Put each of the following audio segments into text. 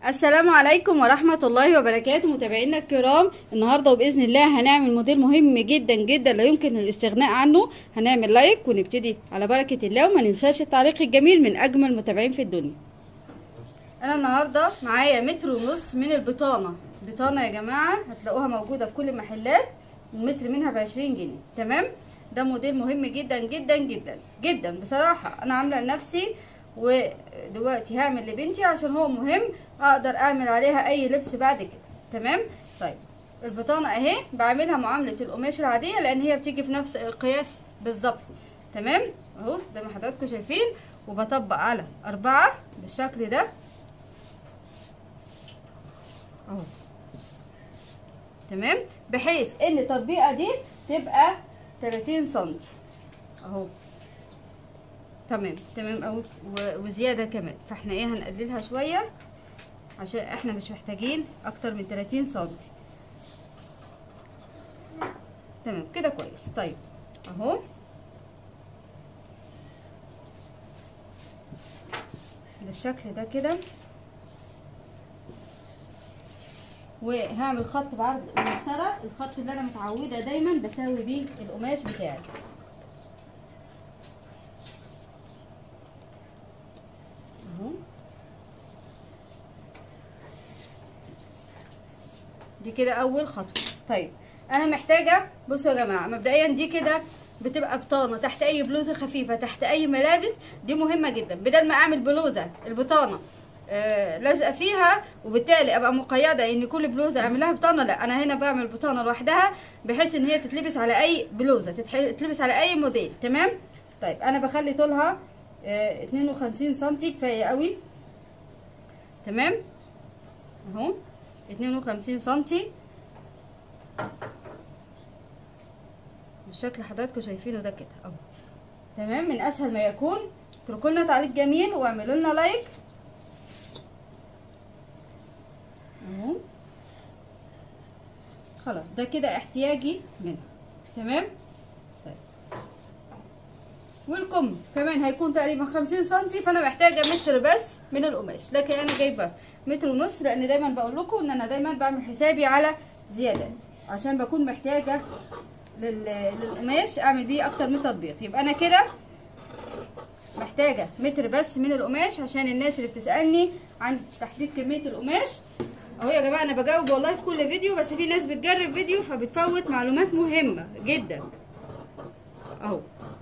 السلام عليكم ورحمة الله وبركاته متابعينا الكرام النهاردة وبإذن الله هنعمل موديل مهم جدا جدا لا يمكن الاستغناء عنه هنعمل لايك ونبتدي على بركة الله وما ننساش التعليق الجميل من أجمل المتابعين في الدنيا أنا النهاردة معايا متر ونص من البطانة بطانة يا جماعة هتلاقوها موجودة في كل المحلات المتر منها بعشرين جنيه تمام ده موديل مهم جدا جدا جدا جدا بصراحة أنا عاملة لنفسي ودلوقتي هعمل لبنتي عشان هو مهم اقدر اعمل عليها اي لبس بعد كده تمام طيب البطانه اهي بعملها معامله القماش العاديه لان هي بتيجي في نفس القياس بالظبط تمام اهو زي ما حضراتكم شايفين وبطبق على أربعة بالشكل ده اهو تمام بحيث ان التطبيقه دي تبقى 30 سنتي اهو تمام تمام قوي وزياده كمان فاحنا ايه هنقللها شويه عشان احنا مش محتاجين اكتر من 30 سنتي تمام كده كويس طيب اهو بالشكل ده كده وهعمل خط بعرض المسطره الخط اللي انا متعوده دايما بساوي بيه القماش بتاعي اهو دي كده اول خطوه طيب انا محتاجه بصوا يا جماعه مبدئيا دي كده بتبقى بطانه تحت اي بلوزه خفيفه تحت اي ملابس دي مهمه جدا بدل ما اعمل بلوزه البطانه آه لازقه فيها وبالتالي ابقى مقيده ان كل بلوزه اعملها بطانه لا انا هنا بعمل بطانه لوحدها بحيث ان هي تتلبس على اي بلوزه تتلبس على اي موديل تمام طيب انا بخلي طولها آه 52 سم كفايه قوي تمام اهو 52 سنتي بالشكل حضراتكم شايفينه ده كده اهو تمام من اسهل ما يكون اتركوا لنا تعليق جميل واعملوا لنا لايك اهو خلاص ده كده احتياجي منها تمام طيب والكم كمان هيكون تقريبا 50 سنتي فانا محتاجه متر بس من القماش لكن انا جايبه متر ونص لان دايما بقول لكم ان انا دايما بعمل حسابي على زيادات عشان بكون محتاجه للقماش اعمل بيه اكتر من تطبيق يبقى انا كده محتاجه متر بس من القماش عشان الناس اللي بتسالني عن تحديد كميه القماش اهو يا جماعه انا بجاوب والله في كل فيديو بس في ناس بتجرب فيديو فبتفوت معلومات مهمه جدا اهو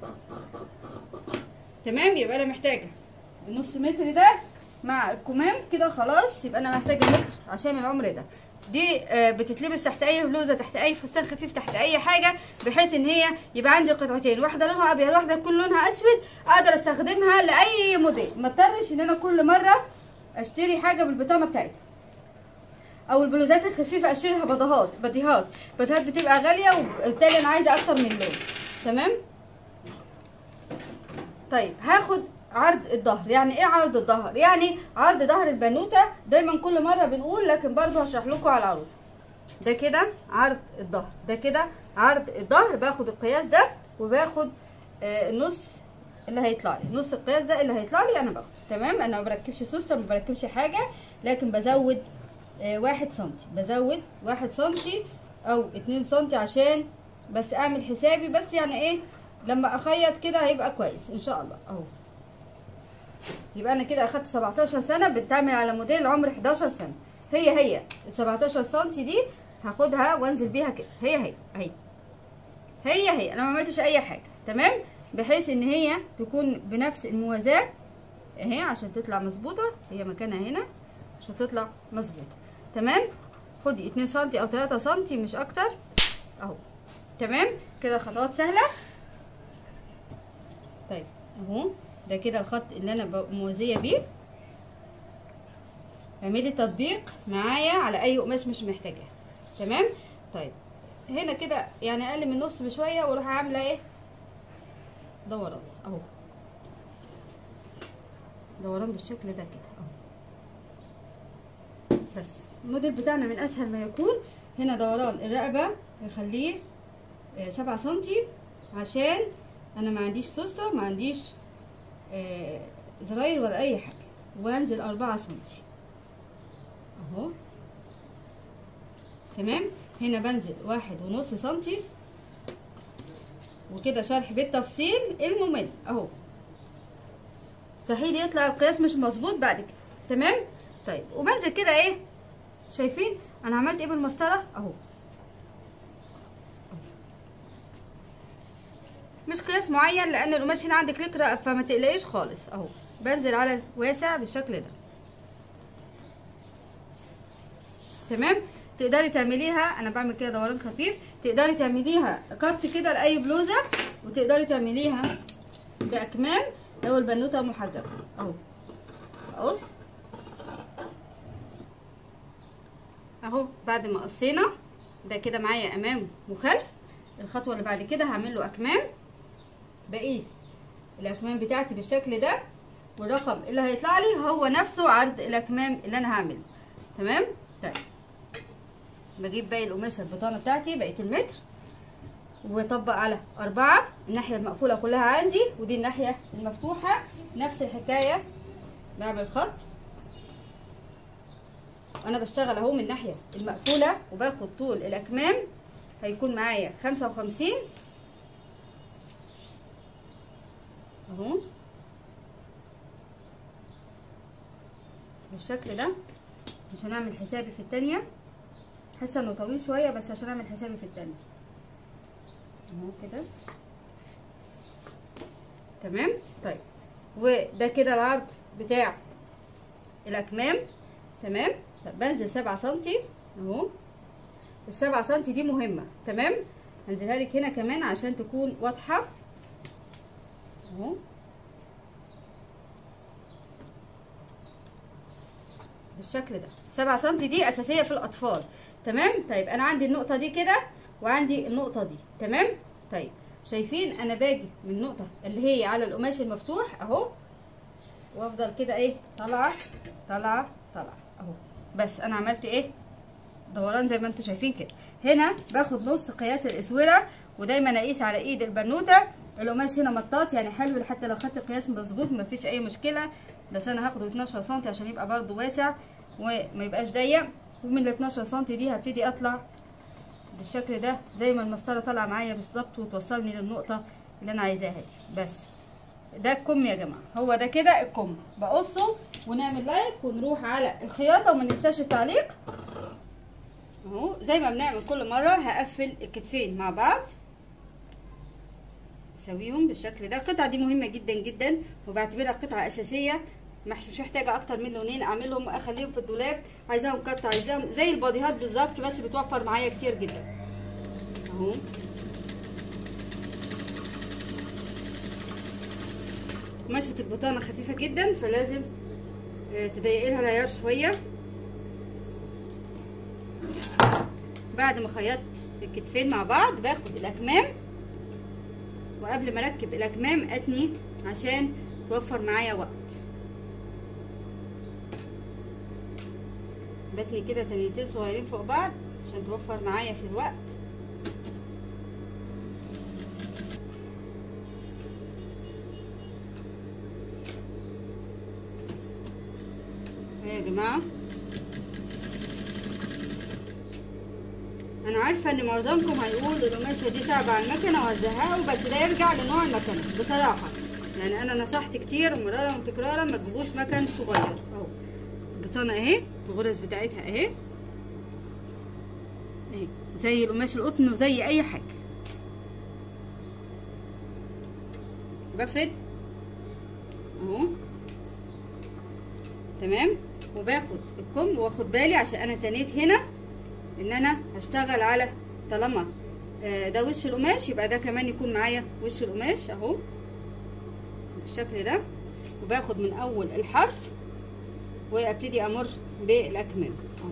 تمام يبقى انا محتاجه النص متر ده مع الكمام كده خلاص يبقى انا محتاجه متر عشان العمر ده دي بتتلبس تحت اي بلوزه تحت اي فستان خفيف تحت اي حاجه بحيث ان هي يبقى عندي قطعتين واحده لونها ابيض واحده كل لونها اسود اقدر استخدمها لاي موديل ما اضطرش ان انا كل مره اشتري حاجه بالبطانه بتاعتها او البلوزات الخفيفه اشتريها بديهات بديهات بديهات بتبقى غاليه وبالتالي انا عايزه اكتر من لون تمام طيب هاخد عرض الظهر يعني ايه عرض الظهر يعني عرض ظهر البنوته دايما كل مره بنقول لكن برضو هشرح لكم على العروسه ده كده عرض الظهر ده كده عرض الظهر باخد القياس ده وباخد آه النص اللي هيطلع لي نص القياس ده اللي هيطلع لي انا باخده تمام انا ما بركبش سوستر ما بركبش حاجه لكن بزود آه واحد سنتي بزود واحد سنتي او اتنين سنتي عشان بس اعمل حسابي بس يعني ايه لما اخيط كده هيبقى كويس ان شاء الله اهو يبقى انا كده اخدت 17 سنه بتعمل على موديل عمر 11 سنه هي هي ال 17 سم دي هاخدها وانزل بيها كده هي هي اهي هي هي انا ما عملتش اي حاجه تمام بحيث ان هي تكون بنفس الموازاه اهي عشان تطلع مظبوطه هي مكانها هنا عشان تطلع مظبوطه تمام خدي 2 سم او 3 سم مش اكتر اهو تمام كده خطوات سهله طيب اهو ده كده الخط اللي انا موازيه بيه اعملي تطبيق معايا على اي قماش مش محتاجاه تمام طيب هنا كده يعني اقل من نص بشويه واروح عامله ايه دوران اهو دوران بالشكل ده كده اهو بس الموديل بتاعنا من اسهل ما يكون هنا دوران الرقبه نخليه سبعة سنتي عشان انا ما عنديش سوسه ما عنديش آه، زراير ولا اي حاجه وانزل أربعة سنتي اهو تمام هنا بنزل واحد ونص سنتي وكده شرح بالتفصيل الممل اهو مستحيل يطلع القياس مش مظبوط بعد كده تمام طيب وبنزل كده ايه شايفين انا عملت ايه بالمسطره اهو مش قياس معين لان القماش هنا عندك لكرة فما تقلقيش خالص اهو بنزل على واسع بالشكل ده تمام تقدري تعمليها انا بعمل كده دوران خفيف تقدري تعمليها كات كده لاي بلوزه وتقدري تعمليها باكمام لو البنوته محجبه اهو اقص اهو بعد ما قصينا ده كده معايا امام وخلف الخطوه اللي بعد كده هعمل له اكمام بقيس الاكمام بتاعتي بالشكل ده والرقم اللي هيطلع لي هو نفسه عرض الاكمام اللي انا هعمله تمام طيب بجيب باقي القماشه البطانه بتاعتي بقيه المتر واطبق على أربعة الناحية المقفولة كلها عندي ودي الناحية المفتوحة نفس الحكاية بعمل خط أنا بشتغل أهو من الناحية المقفولة وباخد طول الأكمام هيكون معايا خمسة وخمسين أهو بالشكل ده مش هنعمل حسابي في التانية حاسة انه طويل شوية بس عشان اعمل حسابي في التانية اهو كده تمام طيب وده كده العرض بتاع الاكمام تمام طب بنزل سبعة سنتي اهو السبعة سنتي دي مهمة تمام هنزلها لك هنا كمان عشان تكون واضحة اهو بالشكل ده سبعة سنتي دي اساسية في الاطفال تمام طيب انا عندي النقطة دي كده وعندي النقطة دي تمام طيب شايفين انا باجي من النقطة اللي هي على القماش المفتوح اهو وافضل كده ايه طالعة طالعة طالعة اهو بس انا عملت ايه دوران زي ما انتم شايفين كده هنا باخد نص قياس الاسوره ودايما اقيس على ايد البنوته القماش هنا مطاط يعني حلو حتى لو خدت قياس مظبوط مفيش اي مشكله بس انا هاخده 12 سم عشان يبقى برده واسع وما يبقاش ضيق ومن ال 12 سم دي هبتدي اطلع بالشكل ده زي ما المسطره طالعه معايا بالظبط وتوصلني للنقطه اللي انا عايزاها دي بس ده الكم يا جماعه هو ده كده الكم بقصه ونعمل لايك ونروح على الخياطه وما ننساش التعليق اهو زي ما بنعمل كل مره هقفل الكتفين مع بعض اسويهم بالشكل ده القطعه دي مهمه جدا جدا وبعتبرها قطعه اساسيه مش محتاجه اكتر من لونين اعملهم اخليهم في الدولاب عايزاهم قطع عايزاهم زي الباديهات بالظبط بس بتوفر معايا كتير جدا اهو قماشة البطانة خفيفة جدا فلازم تضيقي لها العيار شوية بعد ما خيطت الكتفين مع بعض باخد الاكمام وقبل ما اركب الاكمام اتني عشان توفر معايا وقت بتني كده تنيتين صغيرين فوق بعض عشان توفر معايا في الوقت يا جماعه انا عارفه ان معظمكم هيقول القماشه دي صعبه على المكنه وهزهقه بس ده يرجع لنوع المكنه بصراحه يعني انا نصحت كتير مرارا وتكرارا ما تجيبوش مكن صغير اهو البطانه اهي الغرز بتاعتها اهي اهي زي القماش القطن وزي اي حاجه بفرد اهو تمام وباخد الكم واخد بالي عشان انا تنيت هنا ان انا هشتغل على طالما ده وش القماش يبقى ده كمان يكون معايا وش القماش اهو بالشكل ده وباخد من اول الحرف وابتدي امر بالاكمام اهو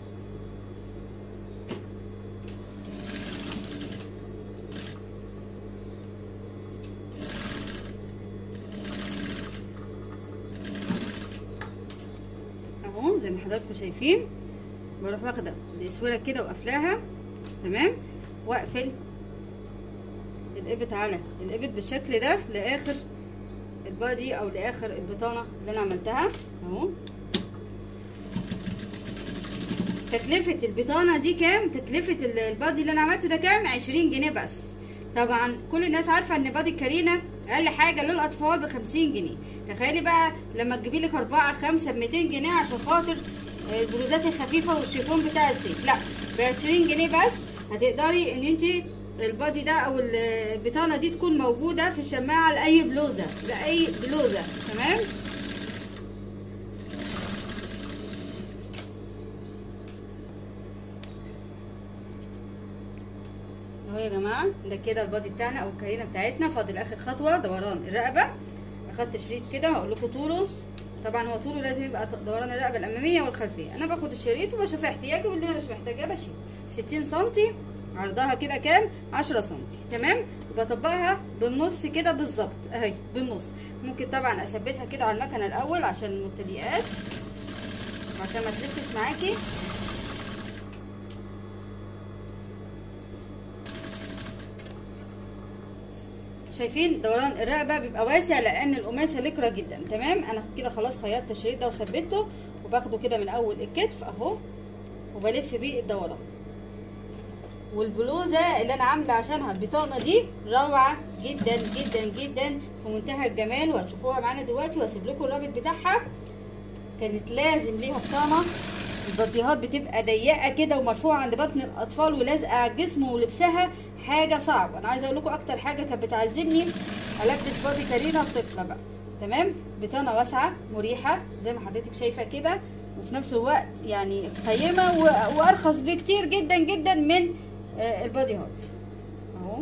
اهو زي ما حضراتكم شايفين بروح واخده الاسوره كده وقافلاها تمام واقفل الابط على الابط بالشكل ده لاخر البادي او لاخر البطانه اللي انا عملتها اهو تكلفه البطانه دي كام تكلفه ال- البادي اللي انا عملته ده كام 20 جنيه بس طبعا كل الناس عارفه ان بادي كارينا اقل حاجه للاطفال ب 50 جنيه تخيلي بقى لما تجيبي لك اربعه خمسه ب 200 جنيه عشان خاطر البلوزات الخفيفه والشيفون بتاع الصيف لا ب 20 جنيه بس هتقدري ان انت البادي ده او البطانه دي تكون موجوده في الشماعه لاي بلوزه لاي بلوزه تمام اهو يا جماعه ده كده البادي بتاعنا او الكارينه بتاعتنا فاضل اخر خطوه دوران الرقبه اخدت شريط كده هقول لكم طوله طبعا هو طوله لازم يبقى دوران الرقبه الاماميه والخلفيه انا باخد الشريط وبشوف احتياجي واللي انا مش محتاجاه بشيل 60 سم عرضها كده كام 10 سم تمام وبطبقها بالنص كده بالظبط اهي بالنص ممكن طبعا اثبتها كده على المكنه الاول عشان المبتدئات عشان ما تلفش معاكي شايفين دوران الرقبه بيبقى واسع لان القماشه لكرة جدا تمام انا كده خلاص خيطت الشريط ده وثبته وباخده كده من اول الكتف اهو وبلف بيه الدوران والبلوزه اللي انا عامله عشانها البطانه دي روعه جدا جدا جدا في منتهى الجمال وهتشوفوها معانا دلوقتي وهسيب لكم الرابط بتاعها كانت لازم ليها بطانه البطيهات بتبقى ضيقه كده ومرفوعه عند بطن الاطفال ولازقه على الجسم ولبسها حاجه صعبه انا عايزه اقول لكم اكتر حاجه كانت بتعذبني البس بادي كارينا الطفله بقى تمام بطانه واسعه مريحه زي ما حضرتك شايفه كده وفي نفس الوقت يعني قيمه و- وارخص بكتير جدا جدا من آه، البادي هات اهو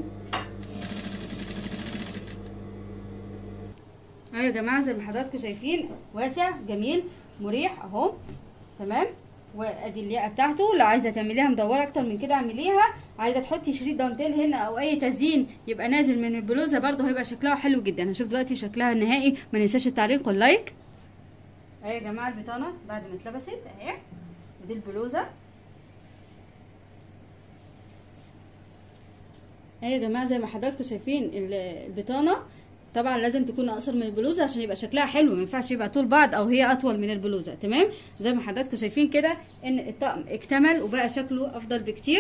اهو يا جماعه زي ما حضراتكم شايفين واسع جميل مريح اهو تمام وادي الياقه بتاعته لو عايزه تعمليها مدوره اكتر من كده اعمليها عايزه تحطي شريط دانتيل هنا او اي تزيين يبقى نازل من البلوزه برده هيبقى شكلها حلو جدا هنشوف دلوقتي شكلها النهائي ما ننساش التعليق واللايك اهي يا جماعه البطانه بعد ما اتلبست اهي ودي البلوزه اهي يا جماعه زي ما حضراتكم شايفين ال- البطانه طبعا لازم تكون اقصر من البلوزه عشان يبقى شكلها حلو ما ينفعش يبقى طول بعض او هي اطول من البلوزه تمام زي ما حضراتكم شايفين كده ان الطقم اكتمل وبقى شكله افضل بكتير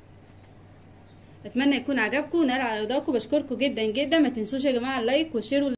اتمنى يكون عجبكم نال على رضاكم بشكركم جدا جدا ما تنسوش يا جماعه اللايك والشير